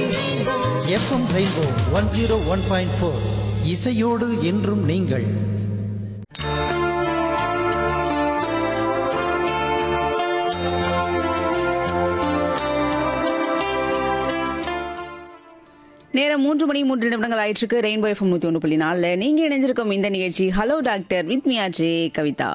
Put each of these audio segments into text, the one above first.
FM Rainbow one zero one point four இசையோடு என்றும் நீங்கள் நேரம் மூன்று மணி மூன்று நிமிடங்கள் ஆயிட்டிருக்கு ரெயின்போ எஃப்எம் நூற்றி ஒன்று புள்ளி நாலில் நீங்கள் இணைஞ்சிருக்கும் இந்த நிகழ்ச்சி ஹலோ டாக்டர் வித் மியாஜே கவிதா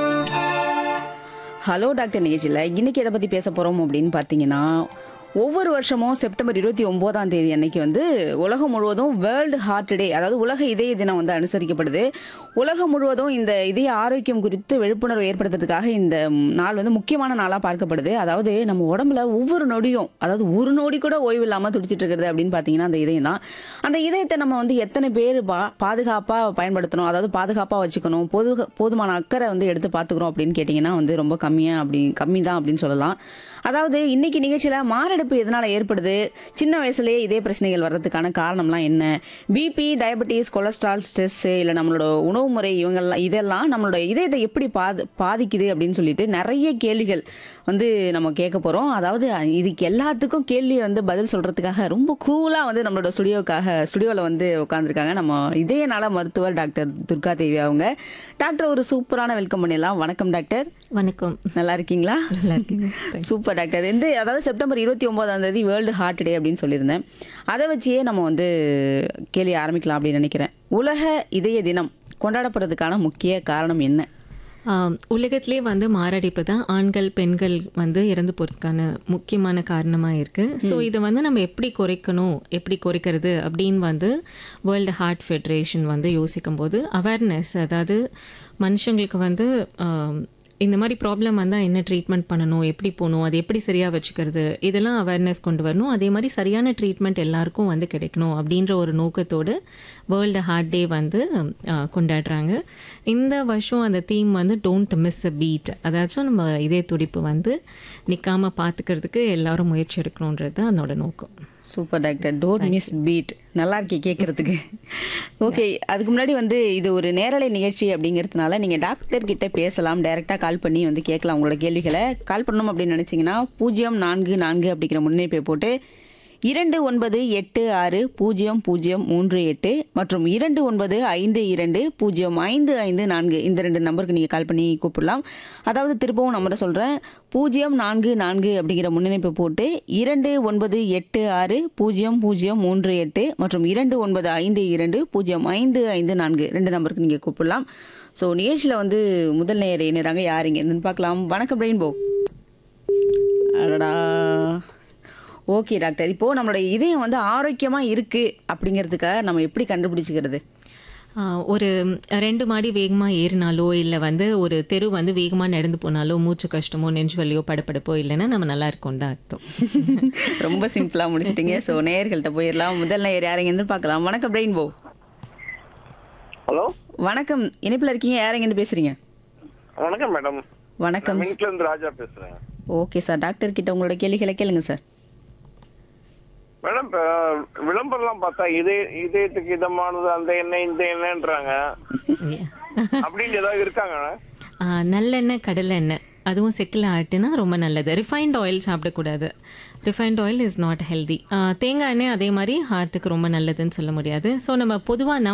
ஹலோ டாக்டர் நிகழ்ச்சியில் இன்னைக்கு எதை பற்றி பேச போகிறோம் அப்படின்னு பார்த்தீங்கன்னா ஒவ்வொரு வருஷமும் செப்டம்பர் இருபத்தி ஒம்போதாம் தேதி அன்னைக்கு வந்து உலகம் முழுவதும் வேர்ல்டு ஹார்ட் டே அதாவது உலக இதய தினம் வந்து அனுசரிக்கப்படுது உலகம் முழுவதும் இந்த இதய ஆரோக்கியம் குறித்து விழிப்புணர்வு ஏற்படுத்துறதுக்காக இந்த நாள் வந்து முக்கியமான நாளாக பார்க்கப்படுது அதாவது நம்ம உடம்புல ஒவ்வொரு நொடியும் அதாவது ஒரு நொடி கூட ஓய்வு இல்லாமல் துடிச்சிட்டு இருக்கிறது அப்படின்னு பார்த்தீங்கன்னா அந்த இதயம் தான் அந்த இதயத்தை நம்ம வந்து எத்தனை பேர் பா பாதுகாப்பாக பயன்படுத்தணும் அதாவது பாதுகாப்பாக வச்சுக்கணும் போது போதுமான அக்கறை வந்து எடுத்து பார்த்துக்கிறோம் அப்படின்னு கேட்டிங்கன்னா வந்து ரொம்ப கம்மியாக அப்படி கம்மி தான் அப்படின்னு சொல்லலாம் அதாவது இன்னைக்கு நிகழ்ச்சியில் மாரடைப்பு எதனால் ஏற்படுது சின்ன வயசுலேயே இதே பிரச்சனைகள் வர்றதுக்கான காரணம்லாம் என்ன பிபி டயபெட்டிஸ் கொலஸ்ட்ரால் ஸ்ட்ரெஸ் இல்லை நம்மளோட உணவு முறை இவங்கெல்லாம் இதெல்லாம் நம்மளோட இதயத்தை எப்படி பாது பாதிக்குது அப்படின்னு சொல்லிட்டு நிறைய கேள்விகள் வந்து நம்ம கேட்க போகிறோம் அதாவது இதுக்கு எல்லாத்துக்கும் கேள்வி வந்து பதில் சொல்கிறதுக்காக ரொம்ப கூலாக வந்து நம்மளோட ஸ்டுடியோக்காக ஸ்டுடியோவில் வந்து உட்காந்துருக்காங்க நம்ம இதய நல மருத்துவர் டாக்டர் துர்கா தேவி அவங்க டாக்டர் ஒரு சூப்பரான வெல்கம் பண்ணிடலாம் வணக்கம் டாக்டர் வணக்கம் நல்லா இருக்கீங்களா நல்லா இருக்கீங்க சூப்பர் டாக்டர் இந்த அதாவது செப்டம்பர் இருபத்தி ஒன்பதாம் தேதி வேர்ல்டு ஹார்ட் டே அப்படின்னு சொல்லியிருந்தேன் அதை வச்சே நம்ம வந்து கேள்வி ஆரம்பிக்கலாம் அப்படின்னு நினைக்கிறேன் உலக இதய தினம் கொண்டாடப்படுறதுக்கான முக்கிய காரணம் என்ன ஆம், உலகத்திலே வந்து மாரடைப்பு தான் ஆண்கள் பெண்கள் வந்து இறந்து போகிறதுக்கான முக்கியமான காரணமாக இருக்குது ஸோ இதை வந்து நம்ம எப்படி குறைக்கணும் எப்படி குறைக்கிறது அப்படின்னு வந்து வேர்ல்டு ஹார்ட் ஃபெடரேஷன் வந்து யோசிக்கும் போது அவேர்னஸ் அதாவது மனுஷங்களுக்கு வந்து ஆம், இந்த மாதிரி ப்ராப்ளம் வந்தால் என்ன ட்ரீட்மெண்ட் பண்ணணும் எப்படி போகணும் அது எப்படி சரியாக வச்சுக்கிறது இதெல்லாம் அவேர்னஸ் கொண்டு வரணும் அதே மாதிரி சரியான ட்ரீட்மெண்ட் எல்லாருக்கும் வந்து கிடைக்கணும் அப்படின்ற ஒரு நோக்கத்தோடு வேர்ல்டு ஹார்ட் டே வந்து ஆ, கொண்டாடுறாங்க இந்த வருஷம் அந்த தீம் வந்து டோன்ட் மிஸ் அ பீட் அதாச்சும் நம்ம இதய துடிப்பு வந்து நிற்காம பார்த்துக்கிறதுக்கு எல்லாரும் முயற்சி எடுக்கணுன்றது தான் அதனோட நோக்கம் super doctor don't miss it நல்லா இருக்கே கேட்கறதுக்கு ஓகே அதுக்கு முன்னாடி வந்து இது ஒரு நேரலை நிகழ்ச்சி அப்படிங்கிறதுனால நீங்கள் டாக்டர் கிட்ட பேசலாம் டைரெக்டாக கால் பண்ணி வந்து கேட்கலாம் உங்களோட கேள்விகளை கால் பண்ணணும் அப்படின்னு நினச்சிங்கன்னா பூஜ்ஜியம் நான்கு நான்கு அப்படிங்கிற முன்னெடுப்பை போட்டு இரண்டு ஒன்பது எட்டு ஆறு பூஜ்ஜியம் பூஜ்ஜியம் மூன்று எட்டு மற்றும் இரண்டு ஒன்பது ஐந்து இரண்டு பூஜ்ஜியம் ஐந்து ஐந்து நான்கு இந்த ரெண்டு நம்பருக்கு நீங்கள் கால் பண்ணி கூப்பிடலாம் அதாவது திரும்பவும் நம்பரை சொல்கிறேன் பூஜ்ஜியம் நான்கு நான்கு அப்படிங்கிற முன்னிணைப்பு போட்டு இரண்டு ஒன்பது எட்டு ஆறு பூஜ்ஜியம் பூஜ்ஜியம் மூன்று எட்டு மற்றும் இரண்டு ஒன்பது ஐந்து இரண்டு பூஜ்ஜியம் ஐந்து ஐந்து நான்கு ரெண்டு நம்பருக்கு நீங்கள் கூப்பிடலாம் ஸோ நிகழ்ச்சியில் வந்து முதல் நேர இணைறாங்க யார் இங்கே இருந்துன்னு பார்க்கலாம் வணக்கம் ரெயின்போ அடடா ஓகே டாக்டர் இப்போ நம்மளோட இதயம் வந்து ஆரோக்கியமா இருக்கு அப்படிங்கிறதுக்காக நம்ம எப்படி கண்டுபிடிச்சிக்கிறது ஆ, ஒரு ரெண்டு மாடி வேகமாக ஏறினாலோ இல்லை வந்து ஒரு தெரு வந்து வேகமாக நடந்து போனாலோ மூச்சு கஷ்டமோ நெஞ்சு வலியோ படப்படப்போ இல்லைன்னா நம்ம நல்லா இருக்கோம் தான் அர்த்தம் ரொம்ப சிம்பிளா முடிச்சிட்டீங்க ஸோ நேயர்கள்ட்ட போயிடலாம் முதல் நேயர் யாரைங்க பார்க்கலாம் வணக்கம் ரெயின்போ ஹலோ வணக்கம் இணைப்பில் இருக்கீங்க யாரைங்க பேசுறீங்க வணக்கம் மேடம் வணக்கம் மின்ட்ல இருந்து ராஜா பேசுறேன் ஓகே சார் டாக்டர் கிட்ட உங்களோட கேள்விகளை கேளுங்க சார் மேடம் இப்ப விளம்பரம்லாம் பார்த்தா இதய இதயத்துக்கு இதமானது அந்த எண்ணெய் இந்த எண்ணெய்ன்றாங்க அப்படின்னு ஏதாவது இருக்காங்க ஆ, நல்லெண்ணெய் கடலெண்ணெய் அதுவும் செக்கில் ஆட்டுனா ரொம்ப நல்லது ரிஃபைன்ட் ஆயில் சாப்பிடக்கூடாது refined oil is not healthy தேங்காய் எண்ணெய் அதே மாதிரி ஹார்ட்டுக்கு ரொம்ப நல்லதுன்னு சொல்ல முடியாது ஸோ நம்ம பொதுவாக